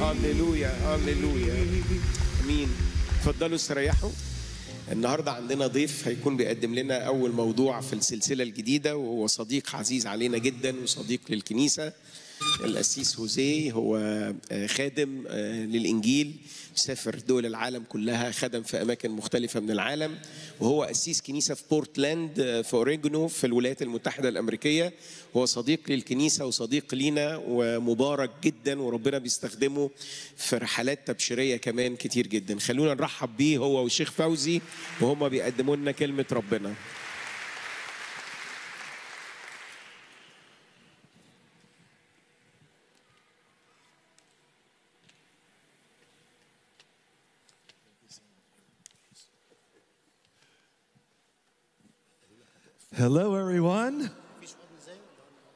هللويا هللويا امين اتفضلوا استريحوا النهارده عندنا ضيف هيكون بيقدم لنا اول موضوع في السلسله الجديده وهو صديق عزيز علينا جدا وصديق للكنيسه القسيس هوزيه هو آه، خادم آه، للانجيل سافر دول العالم كلها خدم في اماكن مختلفه من العالم وهو قسيس كنيسه في بورتلاند آه، في اوريجونو في الولايات المتحده الامريكيه هو صديق للكنيسه وصديق لينا ومبارك جدا وربنا بيستخدمه في رحلات تبشيريه كمان كتير جدا خلونا نرحب بيه هو والشيخ فوزي وهما بيقدموا لنا كلمه ربنا Hello, everyone.